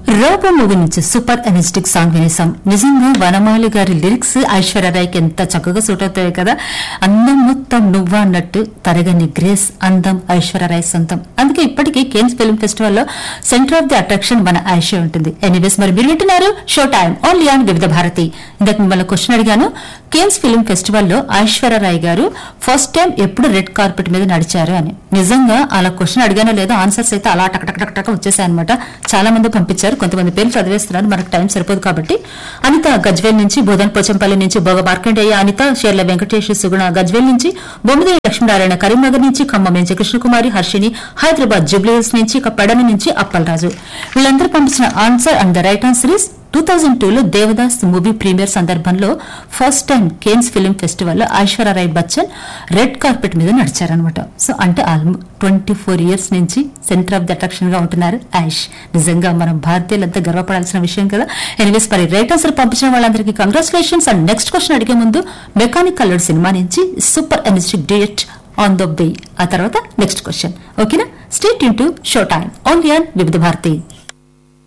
robo movie నుంచి super energetic song వినేసాం నిజంగా వనమాలి గారి లిరిక్స్ ఐశ్వర్యరాయ్కి ఎంత చక్కగా సూట్ అవుతాయి కదా అందం మొత్తం నువ్వా అన్నట్టు తరగని గ్రేస్ అందం ఐశ్వర్యరాయ్ సొంతం అందుకే ఇప్పటికీ కేన్స్ ఫిల్మ్ ఫెస్టివల్ లో సెంటర్ ఆఫ్ ది అట్రాక్షన్ మన ఐశ్వర్య ఉంటుంది ఎనీవేస్ మరి మీరు వింటున్నారు show time only on Vividh Bharati ఇందాక మిమ్మల్ని క్వశ్చన్ అడిగాను కేన్స్ ఫిల్మ్ ఫెస్టివల్ లో ఐశ్వర్యరాయ్ గారు ఫస్ట్ టైం ఎప్పుడు రెడ్ కార్పెట్ మీద నడిచారు అని నిజంగా అలా క్వశ్చన్ అడిగానో లేదో ఆన్సర్స్ అయితే అలా టక్ టక్ టక్ టక్ వచ్చేసాయి అనమాట చాలా మంది పంపించారు కొంతమంది పేర్లు చదివేస్తున్నారు మనకు టైం సరిపోదు కాబట్టి అనిత గజ్వేల్ నుంచి బోధన్ పోచంపల్లి నుంచి భోగ మార్కండేయ అనిత షేర్ల వెంకటేష్ సుగుణ గజ్వేల్ నుంచి బొమ్మదేవి లక్ష్మీనారాయణ కరీంనగర్ నుంచి ఖమ్మం నుంచి కృష్ణకుమారి హర్షిని హైదరాబాద్ జుబ్లీహిల్స్ నుంచి ఇక పెడన నుంచి అప్పలరాజు వీళ్ళందరూ పంపించిన answer and the right answer is two thousand టూలో దేవదాస్ మూవీ ప్రీమియర్ సందర్భంలో first time Cannes film festival లో ఐశ్వర్యరాయ్ బచ్చన్ రెడ్ కార్పెట్ మీద నడిచారనమాట సో అంటే ట్వంటీ ఫోర్ ఇయర్స్ నుంచి సెంటర్ ఆఫ్ ది అట్రాక్షన్ గా ఉంటున్నారు ఐష్ నిజంగా మనం భారతీయులంతా గర్వపడాల్సిన విషయం కదా ఎనివేస్ మరి రైట్ ఆన్సర్ పంపించిన వాళ్ళందరికీ కంగ్రాచులేషన్స్ అండ్ నెక్స్ట్ క్వశ్చన్ అడిగే ముందు మెకానిక్ కలర్డ్ సినిమా నుంచి super energetic date on the way ఆ తర్వాత నెక్స్ట్ క్వశ్చన్ ఓకేనా state into show time only on Vividh Bharati